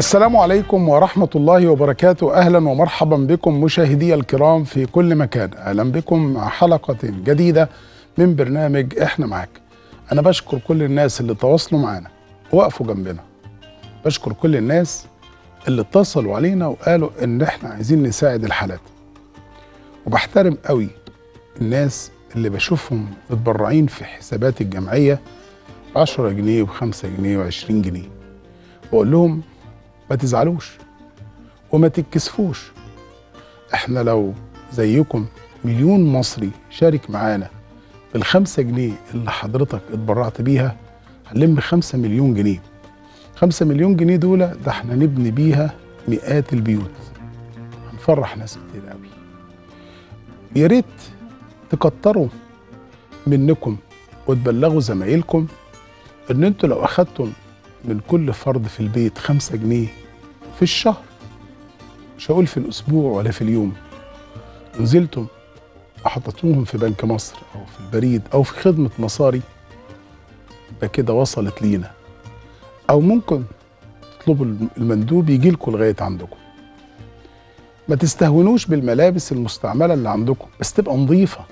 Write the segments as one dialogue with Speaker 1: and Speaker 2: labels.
Speaker 1: السلام عليكم ورحمة الله وبركاته أهلا ومرحبا بكم مشاهدي الكرام في كل مكان أهلا بكم مع حلقة جديدة من برنامج إحنا معاك أنا بشكر كل الناس اللي تواصلوا معانا وقفوا جنبنا بشكر كل الناس اللي اتصلوا علينا وقالوا إن إحنا عايزين نساعد الحالات وبحترم قوي الناس اللي بشوفهم متبرعين في حسابات الجمعية 10 جنيه و5 جنيه و20 جنيه بقول لهم ما تزعلوش وما تتكسفوش احنا لو زيكم مليون مصري شارك معانا بالخمسة جنيه اللي حضرتك اتبرعت بيها هنلم خمسة مليون جنيه خمسة مليون جنيه دول ده احنا نبني بيها مئات البيوت هنفرح ناس كتير قوي يا ريت تكتروا منكم وتبلغوا زمايلكم ان انتوا لو اخدتم من كل فرد في البيت خمسة جنيه في الشهر مش هقول في الأسبوع ولا في اليوم نزلتم حطيتوهم في بنك مصر أو في البريد أو في خدمة مصاري يبقى كده وصلت لينا أو ممكن تطلبوا المندوب يجي لكم لغاية عندكم ما تستهونوش بالملابس المستعملة اللي عندكم بس تبقى نظيفة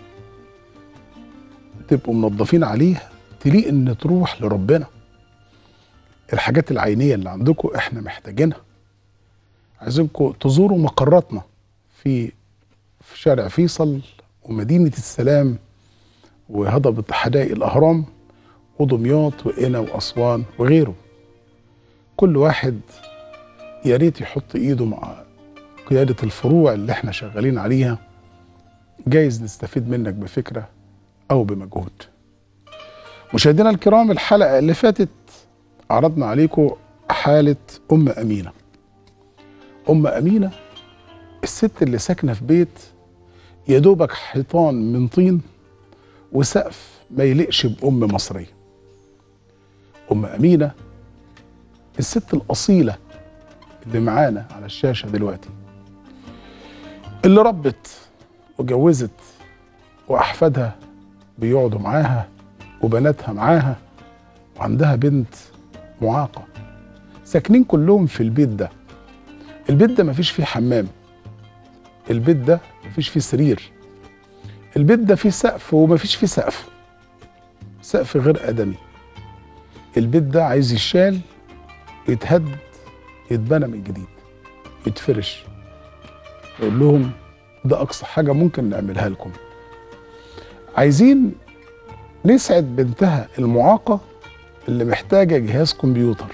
Speaker 1: تبقوا منظفين عليها تليق ان تروح لربنا الحاجات العينيه اللي عندكم احنا محتاجينها عايزينكم تزوروا مقراتنا في في شارع فيصل ومدينه السلام وهضبه حدائق الاهرام ودمياط وقنا واسوان وغيره كل واحد يا ريت يحط ايده مع قياده الفروع اللي احنا شغالين عليها جايز نستفيد منك بفكره او بمجهود مشاهدينا الكرام الحلقه اللي فاتت عرضنا عليكم حالة أم أمينة أم أمينة الست اللي ساكنة في بيت يا دوبك حيطان من طين وسقف ما يليقش بأم مصرية أم أمينة الست الأصيلة اللي معانا على الشاشة دلوقتي اللي ربت وجوزت وأحفادها بيقعدوا معاها وبناتها معاها وعندها بنت معاقة ساكنين كلهم في البيت ده البيت ده مفيش فيه حمام البيت ده مفيش فيه سرير البيت ده فيه سقف ومفيش فيه سقف سقف غير آدمي البيت ده عايز يشال يتهد يتبنى من جديد يتفرش يقول لهم ده أقصى حاجة ممكن نعملها لكم عايزين نسعد بنتها المعاقة اللي محتاجة جهاز كمبيوتر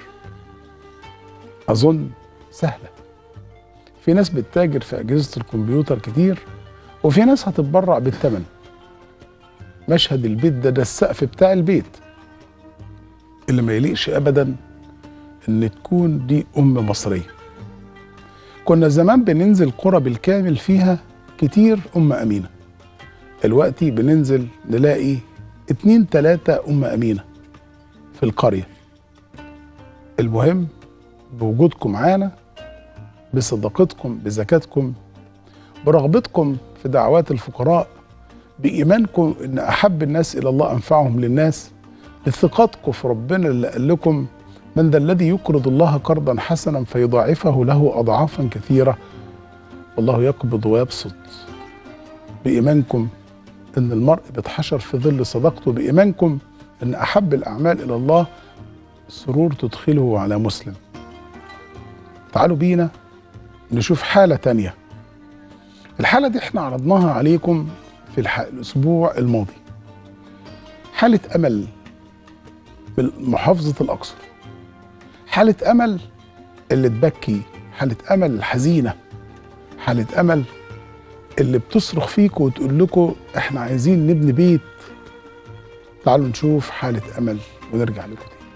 Speaker 1: أظن سهلة في ناس بتتاجر في أجهزة الكمبيوتر كتير وفي ناس هتتبرع بالثمن مشهد البيت ده ده السقف بتاع البيت اللي ما يليقش أبدا إن تكون دي أم مصرية كنا زمان بننزل قرى بالكامل فيها كتير أم أمينة دلوقتي بننزل نلاقي اتنين تلاتة أم أمينة في القرية المهم بوجودكم معانا بصداقتكم بزكاتكم برغبتكم في دعوات الفقراء بإيمانكم إن أحب الناس إلى الله أنفعهم للناس بثقتكم في ربنا اللي قال لكم من ذا الذي يقرض الله قرضا حسنا فيضاعفه له أضعافا كثيرة والله يقبض ويبسط بإيمانكم إن المرء بيتحشر في ظل صداقته بإيمانكم ان احب الاعمال الى الله سرور تدخله على مسلم تعالوا بينا نشوف حالة تانية الحالة دي احنا عرضناها عليكم في الح... الاسبوع الماضي حالة امل بمحافظة الاقصر حالة امل اللي تبكي حالة امل الحزينة حالة امل اللي بتصرخ فيكم وتقول لكم احنا عايزين نبني بيت تعالوا نشوف حالة أمل ونرجع لكم تاني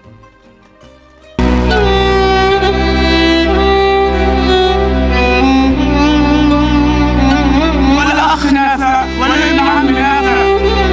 Speaker 2: ولا أخ نافع ولا ابن عم نافع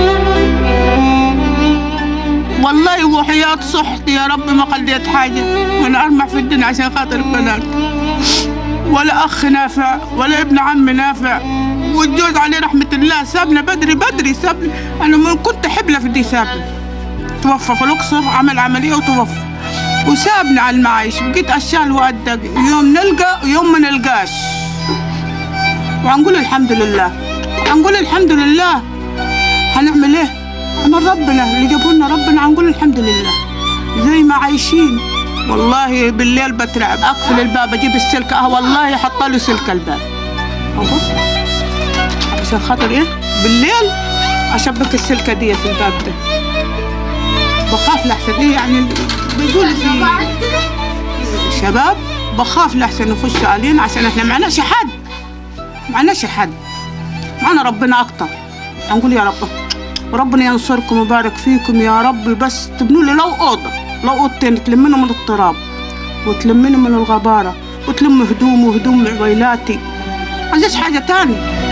Speaker 2: والله وحياة صحتي يا رب ما خليت حاجة وأنا أرمح في الدنيا عشان خاطر البنات ولا أخ نافع ولا ابن عم نافع والجوز عليه رحمة الله سابنا بدري بدري سابنا أنا من كنت حبلة في دي سابنا توفى في الأقصر عمل عملية وتوفى وسابنا على المعايش بقيت اشال وأدق يوم نلقى ويوم ما نلقاش وهنقول الحمد لله هنقول الحمد لله هنعمل ايه عمل ربنا اللي جابوا لنا ربنا هنقول الحمد لله زي ما عايشين والله بالليل بترعب اقفل الباب اجيب السلك اه والله حط له سلك الباب اهو عشان خاطر ايه بالليل اشبك السلكه دي في الباب ده بخاف لحسن ايه يعني بيقول في شباب بخاف لحسن يخش علينا عشان احنا معناش حد معناش حد معنا ربنا اكتر هنقول يا رب وربنا ينصركم ويبارك فيكم يا رب بس تبنوا لي لو اوضه لو اوضتين تلمنا من التراب وتلمنا من الغباره وتلم هدوم وهدوم عويلاتي عايزش حاجه تاني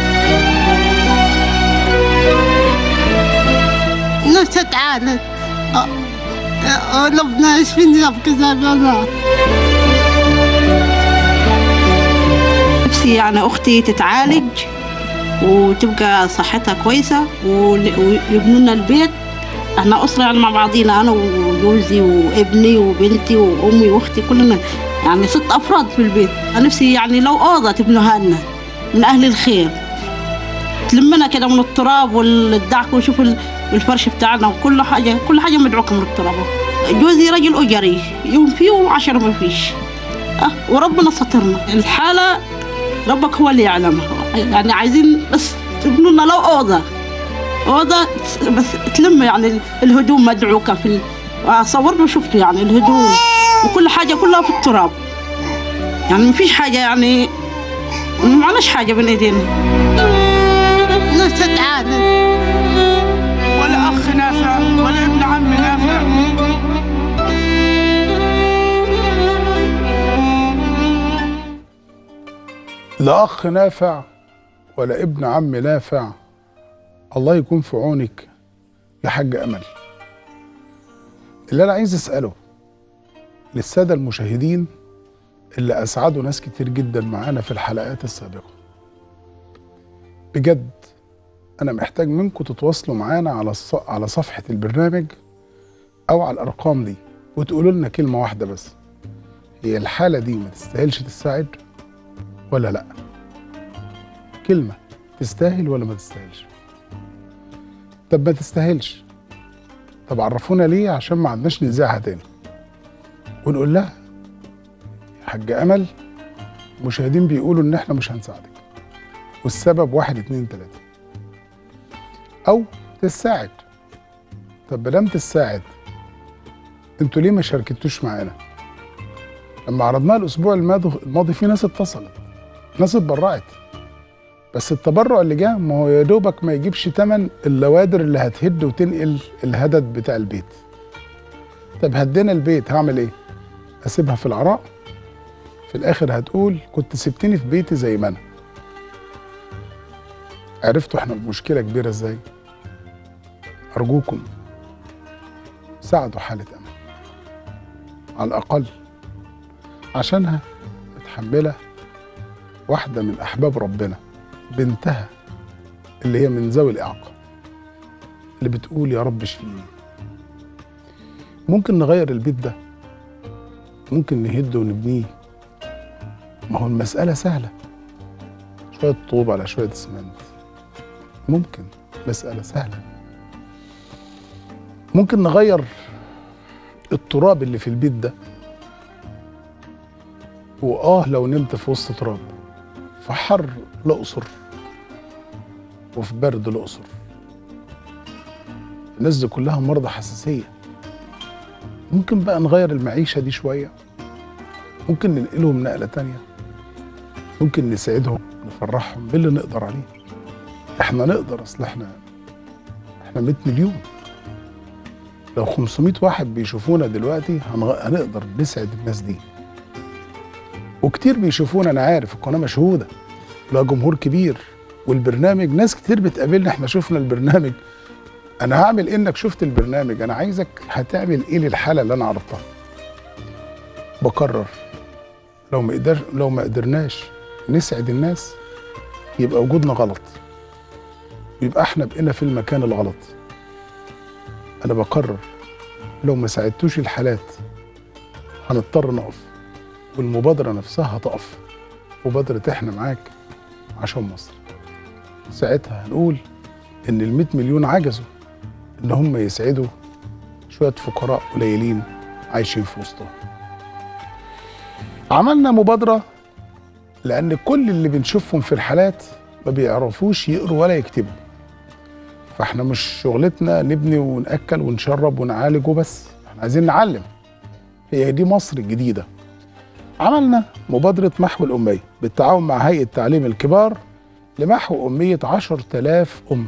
Speaker 3: نفسي اتعالج ربنا يشفيني بكذا بلا
Speaker 4: نفسي يعني أختي تتعالج وتبقى صحتها كويسة ول- ويبنوا لنا البيت احنا أسرة يعني مع بعضينا أنا وجوزي وابني وبنتي وأمي وأختي كلنا يعني ست أفراد في البيت أنا نفسي يعني لو أوضة تبنوها لنا من أهل الخير تلمنا كده من التراب والدعك ونشوف ال- الفرش بتاعنا وكل حاجة كل حاجة مدعوكة من التراب جوزي رجل أجري يوم فيه وعشرة ما فيش أه وربنا سترنا الحالة ربك هو اللي يعلمها يعني عايزين بس تبنوا لنا لو أوضة أوضة بس تلم يعني الهدوم مدعوكة في ال... صورت وشفت يعني الهدوم وكل حاجة كلها في التراب يعني ما فيش حاجة يعني ما معناش حاجة بين ايدينا
Speaker 3: نفسي اتعالج
Speaker 2: ولا اخ نافع ولا ابن عم نافع
Speaker 1: لا أخ نافع ولا ابن عم نافع الله يكون في عونك يا حاج أمل اللي أنا عايز أسأله للسادة المشاهدين اللي أسعدوا ناس كتير جدا معانا في الحلقات السابقة بجد أنا محتاج منكم تتواصلوا معانا على الص... على صفحة البرنامج أو على الأرقام دي وتقولوا لنا كلمة واحدة بس هي الحالة دي ما تستاهلش تستعد ولا لا كلمة تستاهل ولا ما تستاهلش طب ما تستاهلش طب عرفونا ليه عشان ما عندناش نذاعها تاني ونقول لها يا حاج امل المشاهدين بيقولوا ان احنا مش هنساعدك والسبب واحد اتنين تلاته او تساعد طب مادام تساعد انتوا ليه ما شاركتوش معانا لما عرضناها الاسبوع الماضي الماضي في ناس اتصلت ناس اتبرعت بس التبرع اللي جه ما هو يا دوبك ما يجيبش تمن اللوادر اللي هتهد وتنقل الهدد بتاع البيت طب هدينا البيت هعمل ايه اسيبها في العراء في الاخر هتقول كنت سبتني في بيتي زي ما انا عرفتوا احنا بمشكله كبيره ازاي ارجوكم ساعدوا حاله امل على الاقل عشانها متحمله واحده من احباب ربنا بنتها اللي هي من ذوي الاعاقه اللي بتقول يا رب اشفيني ممكن نغير البيت ده ممكن نهده ونبنيه ما هو المسألة سهلة شوية طوب على شوية اسمنت ممكن مسألة سهلة ممكن نغير التراب اللي في البيت ده وآه لو نمت في وسط تراب في حر الأقصر وفي برد الأقصر الناس دي كلها مرضى حساسية ممكن بقى نغير المعيشة دي شوية ممكن ننقلهم نقلة تانية ممكن نساعدهم نفرحهم باللي نقدر عليه احنا نقدر اصل احنا احنا 100 مليون لو 500 واحد بيشوفونا دلوقتي هنغ... هنقدر نسعد الناس دي وكتير بيشوفونا انا عارف القناه مشهوده لها جمهور كبير والبرنامج ناس كتير بتقابلنا احنا شفنا البرنامج انا هعمل إيه انك شفت البرنامج انا عايزك هتعمل ايه للحاله اللي انا عرضتها بكرر لو ما قدر لو ما قدرناش نسعد الناس يبقى وجودنا غلط يبقى احنا بقينا في المكان الغلط انا بكرر لو ما ساعدتوش الحالات هنضطر نقف والمبادره نفسها هتقف مبادره احنا معاك عشان مصر ساعتها هنقول ان ال 100 مليون عجزوا ان هم يسعدوا شويه فقراء قليلين عايشين في وسطهم عملنا مبادره لان كل اللي بنشوفهم في الحالات ما بيعرفوش يقروا ولا يكتبوا فاحنا مش شغلتنا نبني ونأكل ونشرب ونعالج وبس احنا عايزين نعلم هي دي مصر الجديدة عملنا مبادرة محو الأمية بالتعاون مع هيئة تعليم الكبار لمحو أمية عشر تلاف أم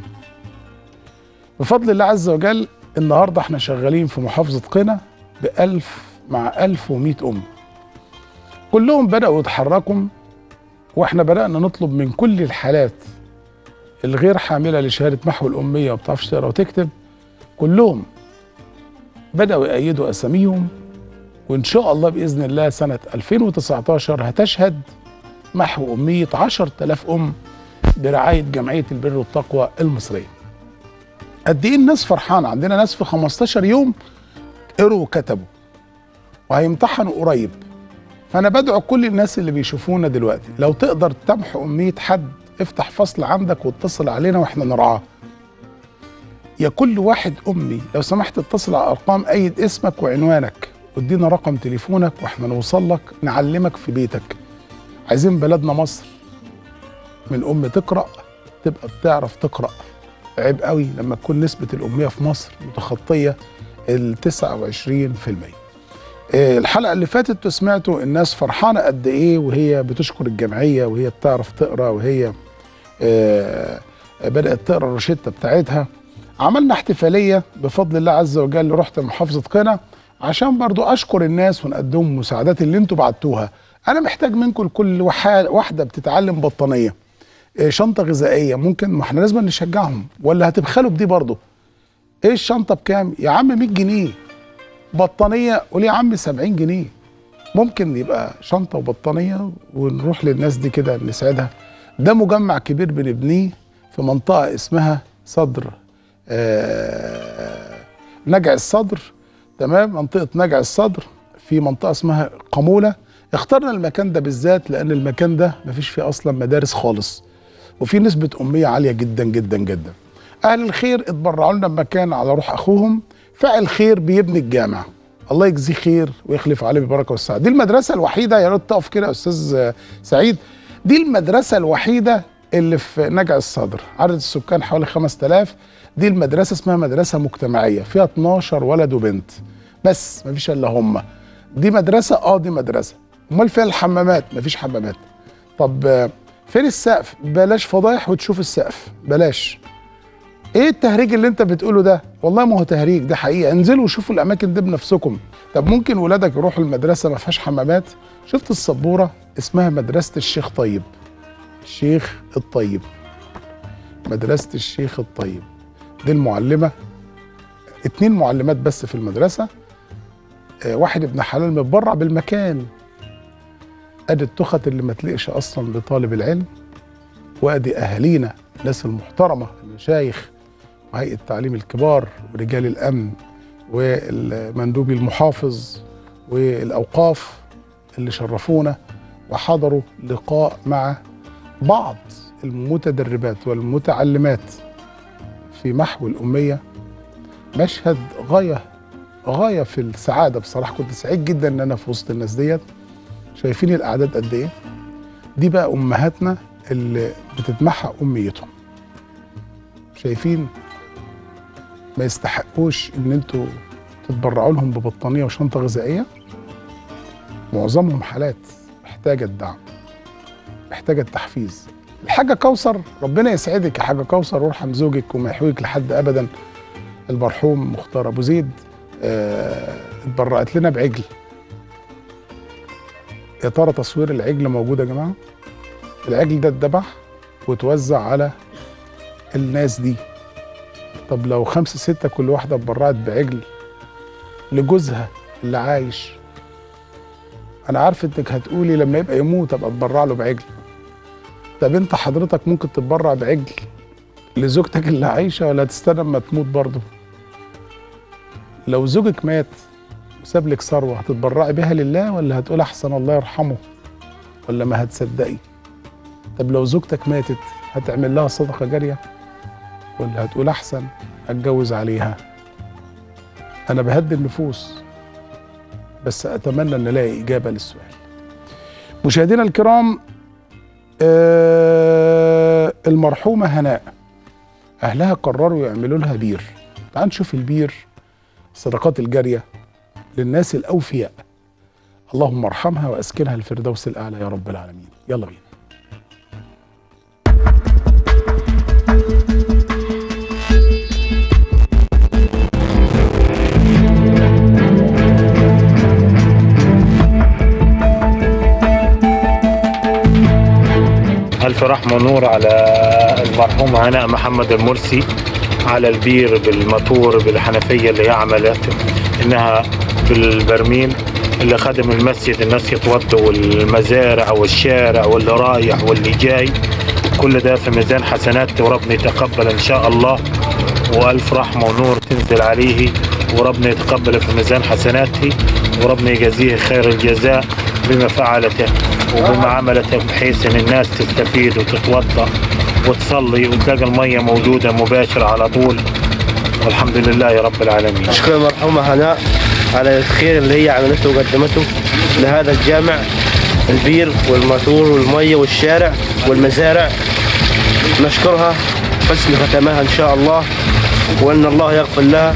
Speaker 1: بفضل الله عز وجل النهاردة احنا شغالين في محافظة قنا بألف مع ألف ومئة أم كلهم بدأوا يتحركوا واحنا بدأنا نطلب من كل الحالات الغير حاملة لشهادة محو الأمية وما بتعرفش تقرا وتكتب كلهم بدأوا يأيدوا أساميهم وإن شاء الله بإذن الله سنة 2019 هتشهد محو أمية 10000 أم برعاية جمعية البر والتقوى المصرية قد إيه الناس فرحانة عندنا ناس في 15 يوم قروا وكتبوا وهيمتحنوا قريب فأنا بدعو كل الناس اللي بيشوفونا دلوقتي لو تقدر تمحو أمية حد افتح فصل عندك واتصل علينا واحنا نرعاه يا كل واحد امي لو سمحت اتصل على ارقام ايد اسمك وعنوانك وادينا رقم تليفونك واحنا نوصل لك نعلمك في بيتك عايزين بلدنا مصر من ام تقرا تبقى بتعرف تقرا عيب قوي لما تكون نسبه الاميه في مصر متخطيه ال 29% آه، الحلقه اللي فاتت سمعتوا الناس فرحانه قد ايه وهي بتشكر الجمعيه وهي بتعرف تقرا وهي آه، بدات تقرا الروشته بتاعتها عملنا احتفاليه بفضل الله عز وجل رحت محافظه قنا عشان برضو اشكر الناس ونقدم المساعدات اللي انتوا بعتوها انا محتاج منكم لكل وحا- واحده بتتعلم بطانيه آه، شنطه غذائيه ممكن ما احنا لازم نشجعهم ولا هتبخلوا بدي برضو ايه الشنطه بكام يا عم 100 جنيه بطانيه قول يا عم 70 جنيه ممكن يبقى شنطه وبطانيه ونروح للناس دي كده نساعدها ده مجمع كبير بنبنيه في منطقه اسمها صدر آه نجع الصدر تمام منطقه نجع الصدر في منطقه اسمها قموله اخترنا المكان ده بالذات لان المكان ده مفيش فيه اصلا مدارس خالص وفي نسبه اميه عاليه جدا جدا جدا اهل الخير اتبرعوا لنا بمكان على روح اخوهم فاعل خير بيبني الجامع الله يجزيه خير ويخلف عليه بالبركه والسعاده دي المدرسه الوحيده يا ريت تقف كده يا استاذ آه، سعيد دي المدرسه الوحيده اللي في نجع الصدر عدد السكان حوالي 5000 دي المدرسه اسمها مدرسه مجتمعيه فيها 12 ولد وبنت بس مفيش الا هم دي مدرسه اه دي مدرسه امال فيها الحمامات مفيش حمامات طب آه، فين السقف بلاش فضايح وتشوف السقف بلاش ايه التهريج اللي انت بتقوله ده والله ما هو تهريج ده حقيقه انزلوا وشوفوا الاماكن دي بنفسكم طب ممكن ولادك يروحوا المدرسه ما فيهاش حمامات شفت السبوره اسمها مدرسه الشيخ طيب الشيخ الطيب مدرسه الشيخ الطيب دي المعلمه اتنين معلمات بس في المدرسه آه واحد ابن حلال متبرع بالمكان ادي التخت اللي ما تليقش اصلا بطالب العلم وادي اهالينا الناس المحترمه المشايخ وهيئه تعليم الكبار ورجال الامن والمندوبي المحافظ والاوقاف اللي شرفونا وحضروا لقاء مع بعض المتدربات والمتعلمات في محو الاميه مشهد غايه غايه في السعاده بصراحه كنت سعيد جدا ان انا في وسط الناس ديت شايفين الاعداد قد ايه دي بقى امهاتنا اللي بتتمحى اميتهم شايفين ما يستحقوش ان انتوا تتبرعوا لهم ببطانيه وشنطه غذائيه معظمهم حالات محتاجه الدعم محتاجه التحفيز الحاجه كوثر ربنا يسعدك يا حاجه كوثر ويرحم زوجك وما يحويك لحد ابدا المرحوم مختار ابو زيد آه، اتبرعت لنا بعجل يا ترى تصوير العجل موجود يا جماعه العجل ده اتذبح وتوزع على الناس دي طب لو خمسة ستة كل واحدة اتبرعت بعجل لجوزها اللي عايش أنا عارف إنك هتقولي لما يبقى يموت أبقى أتبرع له بعجل طب أنت حضرتك ممكن تتبرع بعجل لزوجتك اللي عايشة ولا هتستنى أما تموت برضه لو زوجك مات ساب لك ثروه هتتبرعي بها لله ولا هتقول احسن الله يرحمه ولا ما هتصدقي طب لو زوجتك ماتت هتعمل لها صدقه جاريه ولا هتقول احسن اتجوز عليها انا بهدي النفوس بس اتمنى ان الاقي اجابه للسؤال مشاهدينا الكرام آه المرحومه هناء اهلها قرروا يعملوا لها بير تعال نشوف البير الصدقات الجاريه للناس الاوفياء اللهم ارحمها واسكنها الفردوس الاعلى يا رب العالمين يلا بينا
Speaker 5: ألف رحمة ونور على المرحومة هناء محمد المرسي على البير بالماتور بالحنفية اللي هي عملت إنها بالبرميل اللي خدم المسجد الناس يتوضوا والمزارع والشارع واللي رايح واللي جاي كل ده في ميزان حسنات وربنا يتقبل إن شاء الله وألف رحمة ونور تنزل عليه وربنا يتقبل في ميزان حسناته وربنا يجازيه خير الجزاء بما فعلته وبما عملته بحيث ان الناس تستفيد وتتوضا وتصلي وتلاقي الميه موجوده مباشره على طول والحمد لله رب العالمين
Speaker 6: نشكر المرحومة هناء على الخير اللي هي عملته وقدمته لهذا الجامع البير والماتور والمية والشارع والمزارع نشكرها حسن ختمها إن شاء الله وأن الله يغفر لها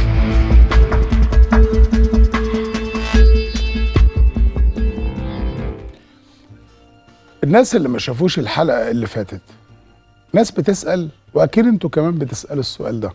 Speaker 1: الناس اللي ما شافوش الحلقه اللي فاتت ناس بتسال واكيد انتوا كمان بتسالوا السؤال ده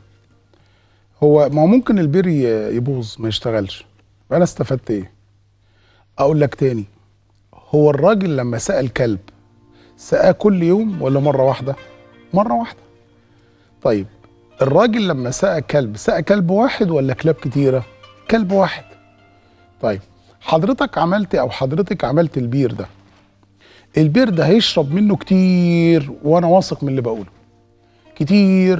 Speaker 1: هو ما هو ممكن البير ي- يبوظ ما يشتغلش انا استفدت ايه اقول لك تاني هو الراجل لما سأل كلب سقاه كل يوم ولا مره واحده مره واحده طيب الراجل لما سقى كلب سقى كلب واحد ولا كلاب كتيره كلب واحد طيب حضرتك عملت او حضرتك عملت البير ده البير ده هيشرب منه كتير وانا واثق من اللي بقوله كتير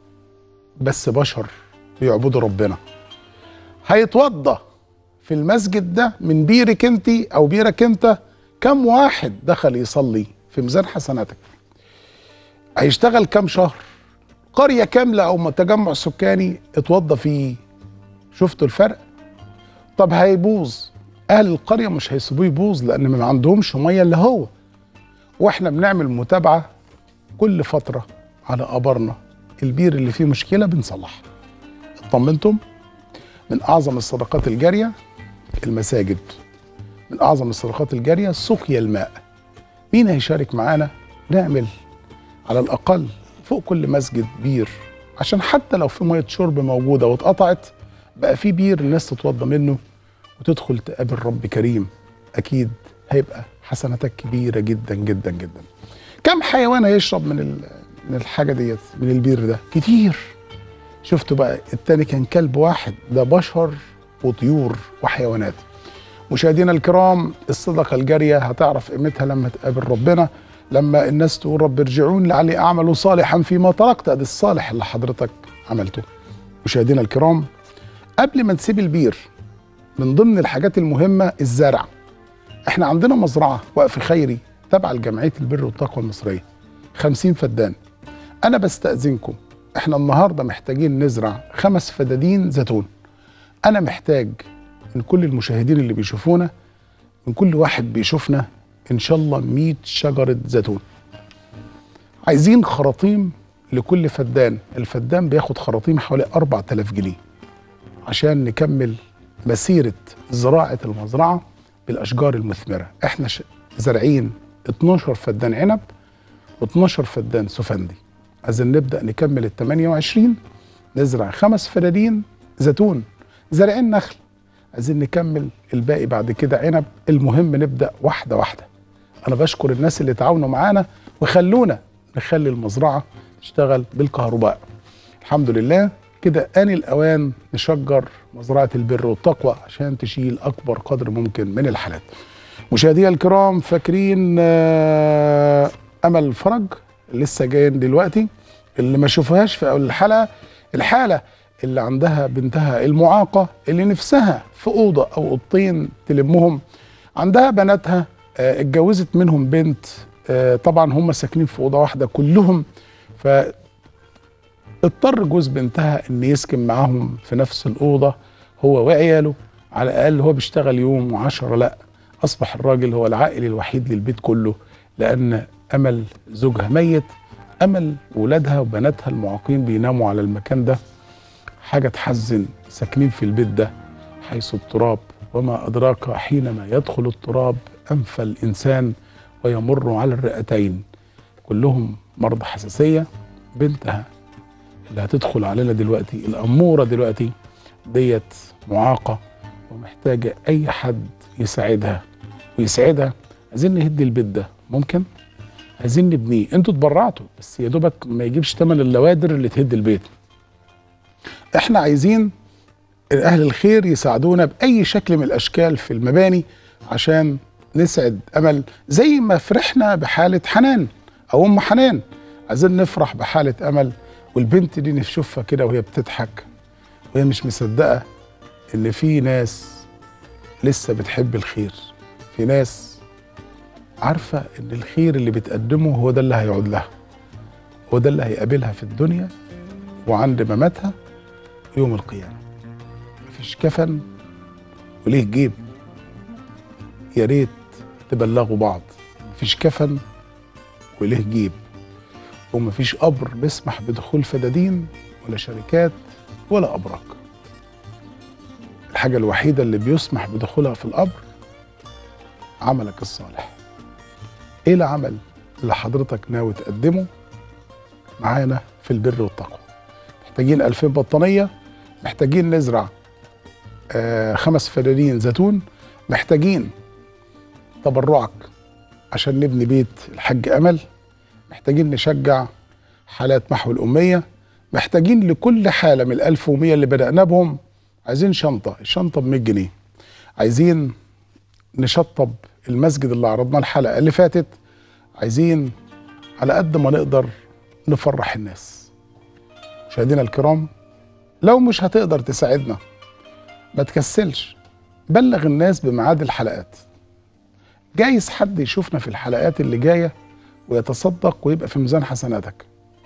Speaker 1: بس بشر بيعبدوا ربنا هيتوضى في المسجد ده من بيرك انت او بيرك انت كم واحد دخل يصلي في ميزان حسناتك هيشتغل كم شهر قرية كاملة او تجمع سكاني اتوضى فيه شفتوا الفرق طب هيبوظ اهل القرية مش هيسيبوه يبوظ لان ما عندهمش مية اللي هو واحنا بنعمل متابعة كل فترة على ابارنا البير اللي فيه مشكلة بنصلحها اطمنتم من اعظم الصدقات الجارية المساجد من اعظم الصدقات الجارية سقيا الماء مين هيشارك معانا نعمل على الاقل فوق كل مسجد بير عشان حتى لو في ميه شرب موجوده واتقطعت بقى في بير الناس تتوضى منه وتدخل تقابل رب كريم اكيد هيبقى حسناتك كبيره جدا جدا جدا كم حيوان هيشرب من ال- من الحاجه ديت من البير ده كتير شفتوا بقى التاني كان كلب واحد ده بشر وطيور وحيوانات مشاهدينا الكرام الصدقه الجاريه هتعرف قيمتها لما تقابل ربنا لما الناس تقول رب ارجعون لعلي اعمل صالحا فيما تركت ادي الصالح اللي حضرتك عملته مشاهدينا الكرام قبل ما نسيب البير من ضمن الحاجات المهمه الزرع احنا عندنا مزرعه وقف خيري تبع لجمعيه البر والتقوى المصريه 50 فدان انا بستاذنكم احنا النهارده محتاجين نزرع خمس فدادين زيتون انا محتاج من كل المشاهدين اللي بيشوفونا من كل واحد بيشوفنا ان شاء الله 100 شجره زيتون عايزين خراطيم لكل فدان الفدان بياخد خراطيم حوالي 4000 جنيه عشان نكمل مسيره زراعه المزرعه بالاشجار المثمره احنا ش- زارعين 12 فدان عنب و12 فدان سفندي عايزين نبدا نكمل ال 28 نزرع خمس فدادين زيتون زارعين نخل عايزين نكمل الباقي بعد كده عنب المهم نبدا واحده واحده انا بشكر الناس اللي تعاونوا معانا وخلونا نخلي المزرعه تشتغل بالكهرباء الحمد لله كده آن الأوان نشجر مزرعة البر والتقوى عشان تشيل أكبر قدر ممكن من الحالات مشاهدينا الكرام فاكرين آه، أمل الفرج لسه جايين دلوقتي اللي ما شافوهاش في أول الحلقة الحالة اللي عندها بنتها المعاقة اللي نفسها في أوضة أو أوضتين تلمهم عندها بناتها آه، اتجوزت منهم بنت آه، طبعا هم ساكنين في أوضة واحدة كلهم ف اضطر جوز بنتها ان يسكن معاهم في نفس الاوضه هو وعياله على الاقل هو بيشتغل يوم وعشرة لا اصبح الراجل هو العائل الوحيد للبيت كله لان امل زوجها ميت امل ولادها وبناتها المعاقين بيناموا على المكان ده حاجه تحزن ساكنين في البيت ده حيث التراب وما ادراك حينما يدخل التراب انف الانسان ويمر على الرئتين كلهم مرضى حساسيه بنتها اللي هتدخل علينا دلوقتي الأمورة دلوقتي ديت معاقة ومحتاجة أي حد يساعدها ويساعدها عايزين نهدي البيت ده ممكن؟ عايزين نبنيه انتوا اتبرعتوا بس يا دوبك ما يجيبش تمن اللوادر اللي تهد البيت احنا عايزين اهل الخير يساعدونا باي شكل من الاشكال في المباني عشان نسعد امل زي ما فرحنا بحاله حنان او ام حنان عايزين نفرح بحاله امل والبنت دي نشوفها كده وهي بتضحك وهي مش مصدقه ان في ناس لسه بتحب الخير في ناس عارفه ان الخير اللي بتقدمه هو ده اللي هيعود لها هو ده اللي هيقابلها في الدنيا وعند مماتها يوم القيامه مفيش كفن وليه جيب يا ريت تبلغوا بعض مفيش كفن وليه جيب ومفيش قبر بيسمح بدخول فدادين ولا شركات ولا ابراج الحاجه الوحيده اللي بيسمح بدخولها في القبر عملك الصالح ايه العمل اللي حضرتك ناوي تقدمه معانا في البر والتقوى محتاجين 2000 بطانيه محتاجين نزرع آه خمس فدادين زيتون محتاجين تبرعك عشان نبني بيت الحاج امل محتاجين نشجع حالات محو الأمية محتاجين لكل حالة من الألف ومية اللي بدأنا بهم عايزين شنطة الشنطة بمية جنيه عايزين نشطب المسجد اللي عرضناه الحلقة اللي فاتت عايزين على قد ما نقدر نفرح الناس مشاهدينا الكرام لو مش هتقدر تساعدنا ما تكسلش بلغ الناس بميعاد الحلقات جايز حد يشوفنا في الحلقات اللي جايه ويتصدق ويبقى في ميزان حسناتك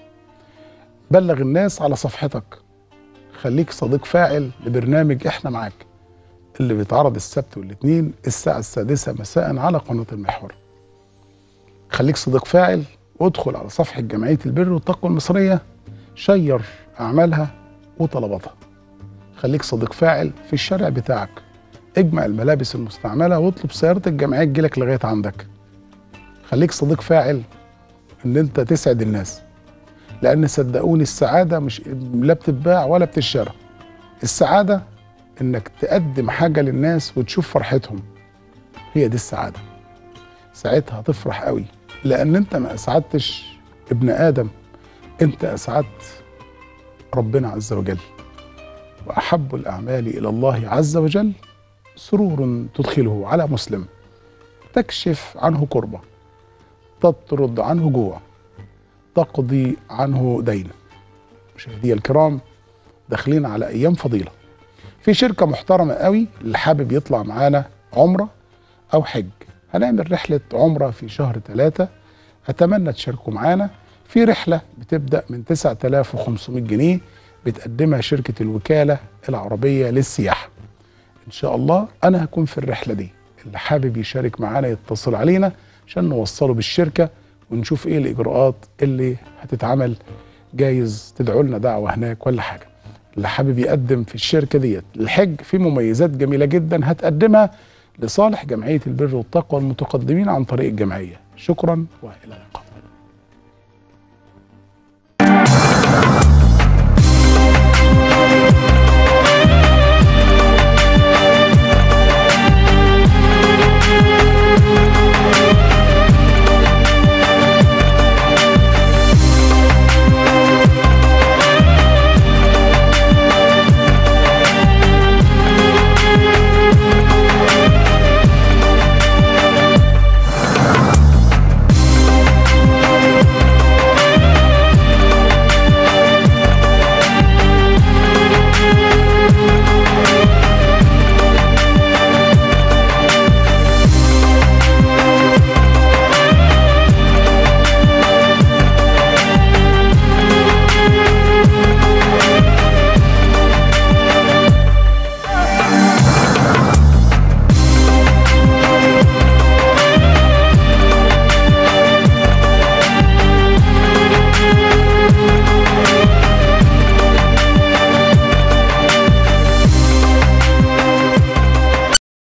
Speaker 1: بلغ الناس على صفحتك خليك صديق فاعل لبرنامج احنا معاك اللي بيتعرض السبت والاثنين الساعة السادسة مساء على قناة المحور خليك صديق فاعل وادخل على صفحة جمعية البر والتقوى المصرية شير أعمالها وطلباتها خليك صديق فاعل في الشارع بتاعك اجمع الملابس المستعملة واطلب سيارة الجمعية تجيلك لغاية عندك خليك صديق فاعل ان انت تسعد الناس لان صدقوني السعاده مش لا بتتباع ولا بتشترى السعاده انك تقدم حاجه للناس وتشوف فرحتهم هي دي السعاده ساعتها هتفرح قوي لان انت ما اسعدتش ابن ادم انت اسعدت ربنا عز وجل واحب الاعمال الى الله عز وجل سرور تدخله على مسلم تكشف عنه كربه تطرد عنه جوع تقضي عنه دين مشاهدي الكرام داخلين على ايام فضيله في شركه محترمه قوي اللي حابب يطلع معانا عمره او حج هنعمل رحله عمره في شهر ثلاثة اتمنى تشاركوا معانا في رحله بتبدا من 9500 جنيه بتقدمها شركه الوكاله العربيه للسياحه ان شاء الله انا هكون في الرحله دي اللي حابب يشارك معانا يتصل علينا عشان نوصله بالشركه ونشوف ايه الاجراءات اللي هتتعمل جايز تدعوا لنا دعوه هناك ولا حاجه اللي حابب يقدم في الشركه ديت الحج في مميزات جميله جدا هتقدمها لصالح جمعيه البر والتقوى المتقدمين عن طريق الجمعيه شكرا والى اللقاء